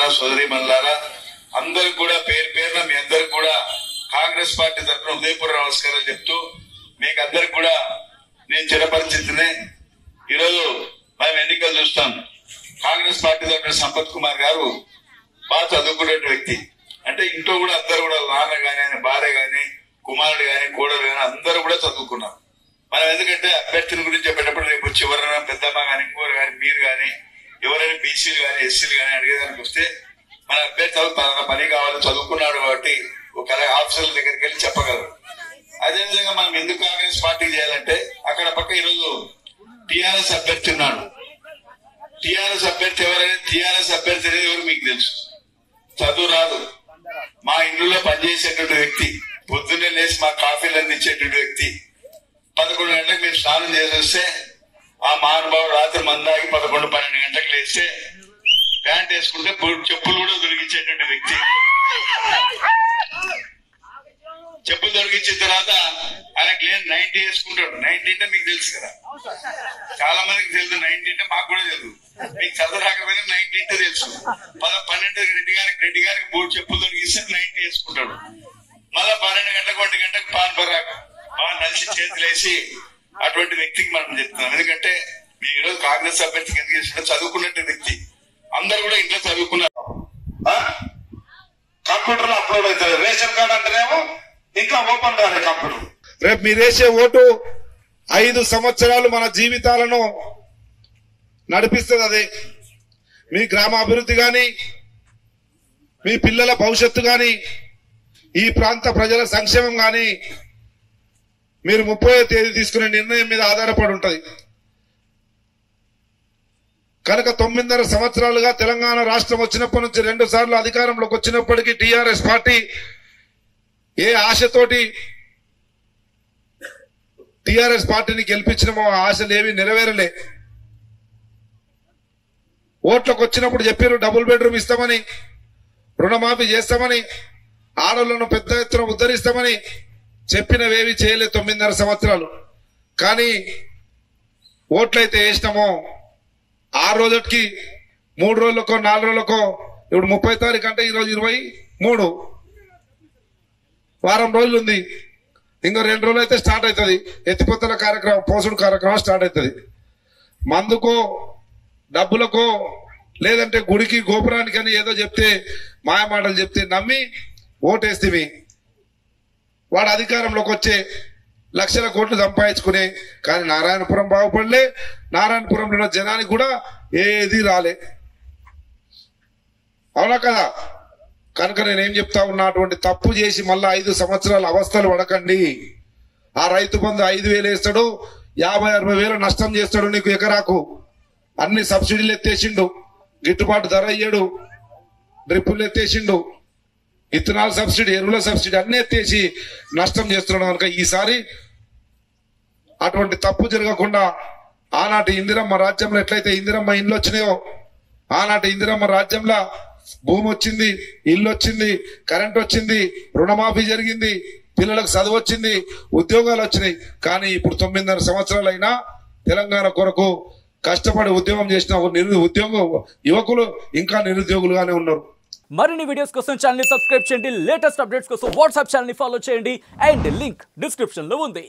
సోదరి మల్లారా అందరికి కూడా పేరు పేరున మీ అందరికి కూడా కాంగ్రెస్ పార్టీ తరఫున ఉదయపూర్వ నమస్కారాలు చెప్తూ మీకు అందరికి కూడా నేను చిరపరిచితినే ఈరోజు మనం ఎన్నికలు చూస్తాం కాంగ్రెస్ పార్టీ తరఫున సంపత్ కుమార్ గారు బాగా చదువుకునే వ్యక్తి అంటే ఇంట్లో కూడా అందరు కూడా నాన్న గాని ఆయన భార్య గాని కుమారుడు గాని కోడలు గాని అందరూ కూడా చదువుకున్నారు మనం ఎందుకంటే అభ్యర్థుల గురించి చెప్పేటప్పుడు రేపు వచ్చి ఎవరైనా పెద్దమ్మ గాని ఇంకోరు గాని మీరు గాని ఎవరైనా బీసీలు గాని ఎస్సీలు గాని అడిగేదానికి వస్తే మన అభ్యర్థి తన పని కావాలి చదువుకున్నాడు కాబట్టి ఒక ఆఫీసర్ల దగ్గరికి వెళ్ళి చెప్పగలరు అదేవిధంగా మనం ఎందుకు కాంగ్రెస్ పార్టీ చేయాలంటే అక్కడ పక్క ఈరోజు టిఆర్ఎస్ అభ్యర్థి ఉన్నాడు టిఆర్ఎస్ అభ్యర్థి ఎవరైనా టిఆర్ఎస్ అభ్యర్థి అనేది ఎవరు మీకు తెలుసు చదువు రాదు మా ఇంట్లో పనిచేసేటువంటి వ్యక్తి పొద్దున్నే లేచి మా కాఫీలు అందించేటువంటి వ్యక్తి పదకొండు గంటలకు మేము స్నానం చేసి వస్తే ఆ మహానుభావుడు రాత్రి మందాగి పదకొండు పన్నెండు గంటలకు లేస్తే ప్యాంట్ వేసుకుంటే బూ- చెప్పులు కూడా దొరికించేటువంటి వ్యక్తి చెప్పులు దొరికించిన తర్వాత ఆయనకి లేని నైన్టీ వేసుకుంటాడు నైన్టీ అంటే మీకు తెలుసు కదా చాలా మందికి తెలుసు నైన్టీ అంటే మాకు కూడా తెలుసు మీకు చదువు రాకపోయినా నైన్టీ అంటే తెలుసు పద పన్నెండు రెడ్డి గారికి రెడ్డి గారికి మూడు చెప్పులు దొరికిస్తే నైన్టీ వేసుకుంటాడు మళ్ళా పన్నెండు గంటలకు ఒంటి గంటకు పాన్ పరాకు బాగా నలిసి చేతులు వేసి అటువంటి వ్యక్తికి మనం చెప్తున్నాం ఎందుకంటే మీ ఈరోజు కాంగ్రెస్ అభ్యర్థికి ఎందుకు చేసిన చదువుకున్నట్టు వ్యక్తి అందరు కూడా ఇంట్లో చదువుకున్నారు ఆ? కంప్యూటర్ లో అప్లోడ్ అవుతుంది రేషన్ కార్డు అంటేనేమో ఇంకా ఓపెన్ కాదు కంప్యూటర్ రేపు మీరేసే ఓటు ఐదు సంవత్సరాలు మన జీవితాలను నడిపిస్తుంది అదే మీ గ్రామ అభివృద్ధి కానీ మీ పిల్లల భవిష్యత్తు కానీ ఈ ప్రాంత ప్రజల సంక్షేమం కానీ మీరు ముప్పై తేదీ తీసుకునే నిర్ణయం మీద ఆధారపడి ఉంటుంది కనుక తొమ్మిదిన్నర సంవత్సరాలుగా తెలంగాణ రాష్ట్రం వచ్చినప్పటి నుంచి రెండు సార్లు అధికారంలోకి వచ్చినప్పటికీ టీఆర్ఎస్ పార్టీ ఏ ఆశతోటి టిఆర్ఎస్ పార్టీని గెలిపించినమో ఆ ఆశలు ఏవి నెరవేరలే ఓట్లకు వచ్చినప్పుడు చెప్పారు డబుల్ బెడ్రూమ్ ఇస్తామని రుణమాఫీ చేస్తామని ఆడోళ్లను పెద్ద ఎత్తున ఉద్ధరిస్తామని చెప్పినవేవి చేయలేదు తొమ్మిదిన్నర సంవత్సరాలు కానీ ఓట్లయితే వేసినామో ఆ రోజుకి మూడు రోజులకో నాలుగు రోజులకో ఇప్పుడు ముప్పై తారీఖు అంటే ఈరోజు ఇరవై మూడు వారం రోజులు ఉంది ఇంకో రెండు రోజులు అయితే స్టార్ట్ అవుతుంది ఎత్తిపోతల కార్యక్రమం పోసుడు కార్యక్రమం స్టార్ట్ అవుతుంది మందుకో డబ్బులకో లేదంటే గుడికి గోపురానికి అని ఏదో చెప్తే మాయ మాటలు చెప్తే నమ్మి ఓటేస్తే వాడు అధికారంలోకి వచ్చే లక్షల కోట్లు సంపాదించుకునే కానీ నారాయణపురం బాగుపడలే నారాయణపురంలో ఉన్న జనానికి కూడా ఏది రాలే అవునా కదా కనుక నేనేం చెప్తా ఉన్నా అటువంటి తప్పు చేసి మళ్ళా ఐదు సంవత్సరాల అవస్థలు పడకండి ఆ రైతు బంధు ఐదు వేలు వేస్తాడు యాభై అరవై వేలు నష్టం చేస్తాడు నీకు ఎకరాకు అన్ని సబ్సిడీలు ఎత్తేసిండు గిట్టుబాటు ధర అయ్యాడు డ్రిప్పులు ఎత్తేసిండు ఇత్తనాల సబ్సిడీ ఎరువుల సబ్సిడీ అన్ని ఎత్తేసి నష్టం చేస్తున్నాడు కనుక ఈసారి అటువంటి తప్పు జరగకుండా ఆనాటి ఇందిరమ్మ రాజ్యంలో ఎట్లయితే ఇందిరమ్మ ఇండ్లు వచ్చినాయో ఆనాటి ఇందిరమ్మ రాజ్యంలో భూమి వచ్చింది ఇల్లు వచ్చింది కరెంట్ వచ్చింది రుణమాఫీ జరిగింది పిల్లలకు చదువు వచ్చింది ఉద్యోగాలు వచ్చినాయి కానీ ఇప్పుడు తొమ్మిదిన్నర సంవత్సరాలు అయినా తెలంగాణ కొరకు కష్టపడి ఉద్యోగం చేసిన నిరు ఉద్యోగ యువకులు ఇంకా నిరుద్యోగులుగానే ఉన్నారు మరిన్ని వీడియోస్ కోసం ఛానల్ సబ్స్క్రైబ్ చేయండి లేటెస్ట్ అప్డేట్స్ కోసం వాట్సాప్ ఛానల్ ఫాలో చేయండి అండ్ లింక్ డిస్క్రిప్షన్ లో ఉంది